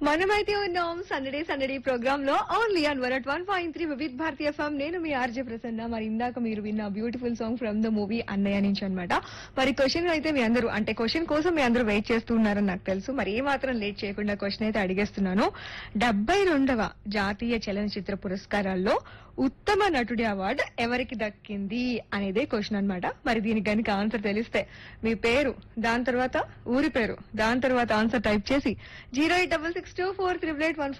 మనమైతే ఉన్నాం సందడే సందడి ప్రోగ్రామ్ లో only on one at one point three Vividh Bharati FM నేను మీ ఆర్జే ప్రసన్న మరి ఇందాక మీరు విన్న beautiful song from the movie Annayya నుంచి అన్నమాట మరి క్వశ్చన్ అయితే మీ అందరూ అంటే క్వశ్చన్ కోసం మీ అందరూ వెయిట్ చేస్తున్నారని నాకు తెలుసు మరి ఏ మాత్రం లేట్ చేయకుండా క్వశ్చన్ అయితే అడిగేస్తున్నాను డెబ్బై రెండవ జాతీయ చలనచిత్ర పురస్కారాల్లో ఉత్తమ నటుడి అవార్డు ఎవరికి దక్కింది అనేదే క్వశ్చన్ అన్నమాట మరి దీనికి కనుక ఆన్సర్ తెలిస్తే మీ పేరు దాని తర్వాత ఊరి పేరు దాని తర్వాత ఆన్సర్ టైప్ చేసి zero eight double six two four triple eight one